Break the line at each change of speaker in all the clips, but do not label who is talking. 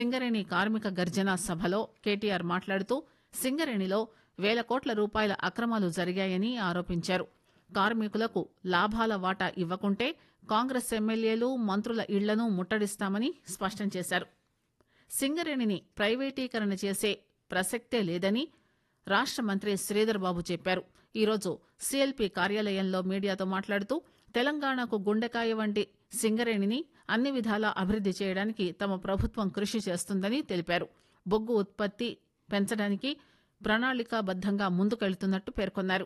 సింగరేణి కార్మిక గర్జన సభలో కేటీఆర్ మాట్లాడుతూ సింగరేణిలో పేల కోట్ల రూపాయల అక్రమాలు జరిగాయని ఆరోపించారు కార్మికులకు లాభాల వాటా ఇవ్వకుంటే కాంగ్రెస్ ఎమ్మెల్యేలు మంత్రుల ఇళ్లను ముట్టడిస్తామని స్పష్టం చేశారు సింగరేణిని ప్రైవేటీకరణ చేసే ప్రసక్తే లేదని రాష్ట మంత్రి శ్రీధర్ బాబు చెప్పారు ఈరోజు సీఎల్పీ కార్యాలయంలో మీడియాతో మాట్లాడుతూ తెలంగాణకు గుండెకాయ వంటి సింగరేణిని అన్ని విధాలా అభివృద్ది చేయడానికి తమ ప్రభుత్వం కృషి చేస్తుందని తెలిపారు బొగ్గు ఉత్పత్తి పెంచడానికి ప్రణాళికాబద్దంగా ముందుకెళ్తున్నట్టు పేర్కొన్నారు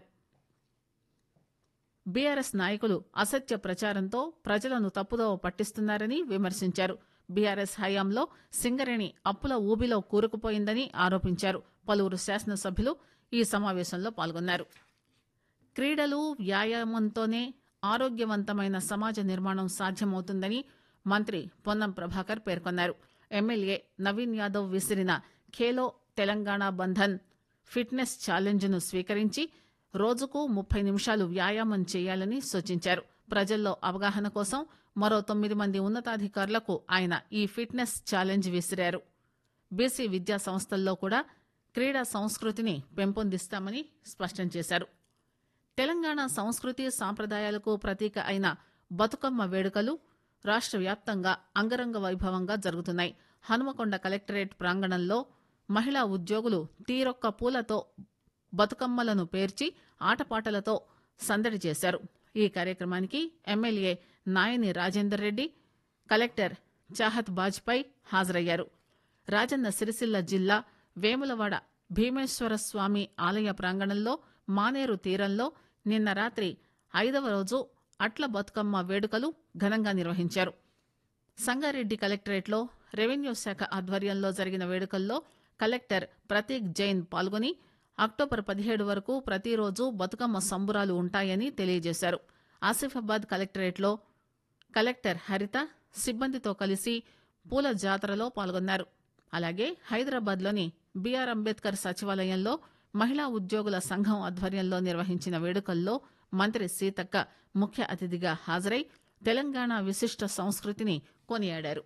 బీఆర్ఎస్ నాయకులు అసత్య ప్రచారంతో ప్రజలను తప్పుదోవ పట్టిస్తున్నారని విమర్శించారు బీఆర్ఎస్ హయాంలో సింగరేణి అప్పుల ఊబిలో కూరుకుపోయిందని ఆరోపించారు పలువురు శాసనసభ్యులు ఈ సమావేశంలో పాల్గొన్నారు క్రీడలు వ్యాయామంతోనే ఆరోగ్యవంతమైన సమాజ నిర్మాణం సాధ్యమవుతుందని మంత్రి పొన్నం ప్రభాకర్ పేర్కొన్నారు ఎమ్మెల్యే నవీన్ యాదవ్ విసిరిన ఖేలో తెలంగాణ బంధన్ ఫిట్నెస్ ఛాలెంజ్ను స్వీకరించి రోజుకు ముప్పై నిమిషాలు వ్యాయామం చేయాలని సూచించారు ప్రజల్లో అవగాహన కోసం మరో తొమ్మిది మంది ఉన్నతాధికారులకు ఆయన ఈ ఫిట్నెస్ ఛాలెంజ్ విసిరారు బీసీ విద్యా సంస్థల్లో కూడా క్రీడా సంస్కృతిని పెంపొందిస్తామని స్పష్టం చేశారు తెలంగాణ సంస్కృతి సాంప్రదాయాలకు ప్రతీక అయిన బతుకమ్మ వేడుకలు రాష్ట్ర వ్యాప్తంగా అంగరంగ వైభవంగా జరుగుతున్నాయి హనుమకొండ కలెక్టరేట్ ప్రాంగణంలో మహిళా ఉద్యోగులు తీరొక్క పూలతో బతుకమ్మలను పేర్చి ఆటపాటలతో సందడి చేశారు ఈ కార్యక్రమానికి ఎమ్మెల్యే నాయని రాజేందర్ రెడ్డి కలెక్టర్ చాహత్ బాజ్పై హాజరయ్యారు రాజన్న సిరిసిల్ల జిల్లా వేములవాడ భీమేశ్వర స్వామి ఆలయ ప్రాంగణంలో మానేరు తీరంలో నిన్న రాత్రి ఐదవ రోజు అట్ల బతుకమ్మ వేడుకలు ఘనంగా నిర్వహించారు సంగారెడ్డి కలెక్టరేట్లో రెవెన్యూ శాఖ ఆధ్వర్యంలో జరిగిన వేడుకల్లో కలెక్టర్ ప్రతీక్ జైన్ పాల్గొని అక్టోబర్ పదిహేడు వరకు ప్రతిరోజు బతుకమ్మ సంబురాలు ఉంటాయని తెలియజేశారు ఆసిఫాబాద్ కలెక్టరేట్లో కలెక్టర్ హరిత సిబ్బందితో కలిసి పూల జాతరలో పాల్గొన్నారు అలాగే హైదరాబాద్లోని బీఆర్ అంబేద్కర్ సచివాలయంలో మహిళా ఉద్యోగుల సంఘం ఆధ్వర్యంలో నిర్వహించిన వేడుకల్లో మంత్రి సీతక్క ముఖ్య అతిథిగా హాజరై తెలంగాణ విశిష్ట సంస్కృతిని కొనియాడారు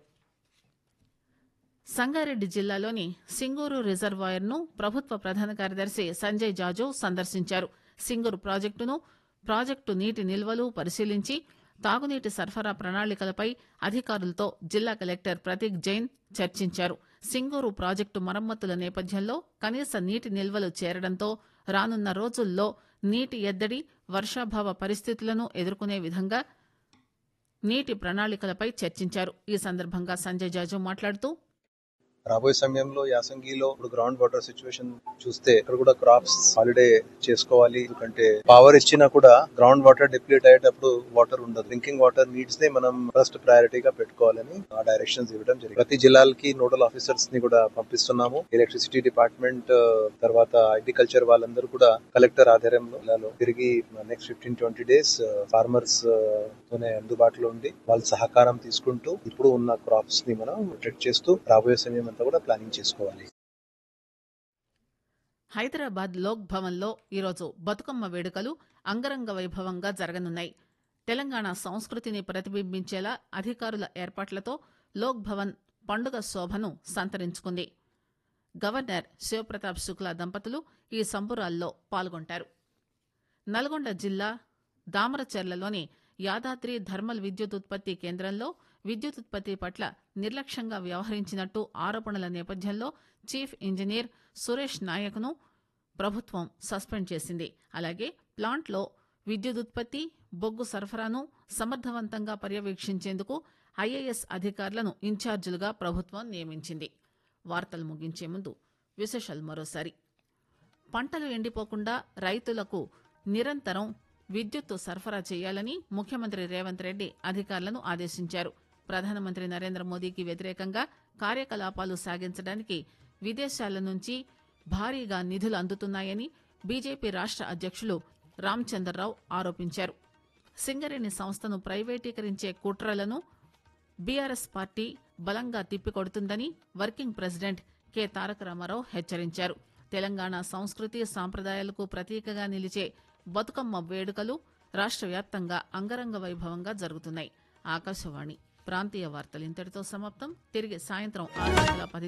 సంగారెడ్డి జిల్లాలోని సింగూరు రిజర్వాయర్ ను ప్రభుత్వ ప్రధాన కార్యదర్శి సంజయ్ జాజు సందర్శించారు సింగూరు ప్రాజెక్టును ప్రాజెక్టు నీటి నిల్వలు పరిశీలించి తాగునీటి సరఫరా ప్రణాళికలపై అధికారులతో జిల్లా కలెక్టర్ ప్రతీక్ జైన్ చర్చించారు సింగూరు ప్రాజెక్టు మరమ్మతుల నేపథ్యంలో కనీస నీటి నిల్వలు చేరడంతో రానున్న రోజుల్లో నీటి ఎద్దడి వర్షాభావ పరిస్థితులను ఎదుర్కొనే విధంగా నీటి ప్రణాళికలపై చర్చించారు ఈ సందర్భంగా సంజయ్ జాజు మాట్లాడుతూ
రాబోయే సమయంలో యాసంగిలో ఇప్పుడు గ్రౌండ్ వాటర్ సిచ్యువేషన్ చూస్తే ఇక్కడ కూడా క్రాప్స్ హాలిడే చేసుకోవాలి ఎందుకంటే పవర్ ఇచ్చినా కూడా గ్రౌండ్ వాటర్ డిప్లీట్ అయ్యేటప్పుడు వాటర్ ఉండదు డ్రింకింగ్ వాటర్ నీడ్స్ నే మనం ఫస్ట్ ప్రయారిటీగా పెట్టుకోవాలని ఆ డైరెక్షన్స్ ఇవ్వడం జరిగింది ప్రతి జిల్లాలకి నోడల్ ఆఫీసర్స్ ని కూడా పంపిస్తున్నాము ఎలక్ట్రిసిటీ డిపార్ట్మెంట్ తర్వాత అగ్రికల్చర్ వాళ్ళందరూ కూడా కలెక్టర్ ఆధ్వర్యంలో జిల్లాలో తిరిగి next fifteen twenty days farmers తోనే అందుబాటులో ఉండి వాళ్ళ సహకారం తీసుకుంటూ ఇప్పుడు ఉన్న క్రాప్స్ ని మనం ప్రొటెక్ట్ చేస్తూ రాబోయే సమయం అంతా కూడా ప్లానింగ్ చేసుకోవాలి
హైదరాబాద్ లోక్ భవన్లో ఈరోజు బతుకమ్మ వేడుకలు అంగరంగ వైభవంగా జరగనున్నాయి తెలంగాణ సంస్కృతిని ప్రతిబింబించేలా అధికారుల ఏర్పాట్లతో లోక్ భవన్ పండుగ శోభను సంతరించుకుంది గవర్నర్ శివప్రతాప్ శుక్లా దంపతులు ఈ సంబురాల్లో పాల్గొంటారు నల్గొండ జిల్లా దామరచెర్లలోని యాదాద్రి థర్మల్ విద్యుత్ ఉత్పత్తి కేంద్రంలో విద్యుత్ ఉత్పత్తి పట్ల నిర్లక్ష్యంగా వ్యవహరించినట్టు ఆరోపణల నేపథ్యంలో చీఫ్ ఇంజనీర్ సురేష్ నాయక్ను ప్రభుత్వం సస్పెండ్ చేసింది అలాగే ప్లాంట్లో విద్యుత్ ఉత్పత్తి బొగ్గు సరఫరాను సమర్థవంతంగా పర్యవేక్షించేందుకు ఐఏఎస్ అధికారులను ఇన్ఛార్జీలుగా ప్రభుత్వం నియమించింది వార్తలు ముగించే ముందు విశేషాలు మరోసారి పంటలు ఎండిపోకుండా రైతులకు నిరంతరం విద్యుత్తు సరఫరా చేయాలని ముఖ్యమంత్రి రేవంత్ రెడ్డి అధికారులను ఆదేశించారు ప్రధానమంత్రి నరేంద్ర మోదీకి వ్యతిరేకంగా కార్యకలాపాలు సాగించడానికి విదేశాల నుంచి భారీగా నిధులు అందుతున్నాయని బీజేపీ రాష్ట్ర అధ్యక్షులు రామచంద్రరావు ఆరోపించారు సింగరేణి సంస్థను ప్రైవేటీకరించే కుట్రలను బీఆర్ఎస్ పార్టీ బలంగా తిప్పికొడుతుందని working president K Taraka Ramarao హెచ్చరించారు తెలంగాణ సంస్కృతి సాంప్రదాయాలకు ప్రతీకగా నిలిచే బతుకమ్మ వేడుకలు రాష్ట్ర వ్యాప్తంగా అంగరంగ వైభవంగా జరుగుతున్నాయి ఆకాశవాణి ప్రాంతీయ వార్తలు ఇంతటితో సమాప్తం తిరిగి సాయంత్రం ఆరు గంటల పది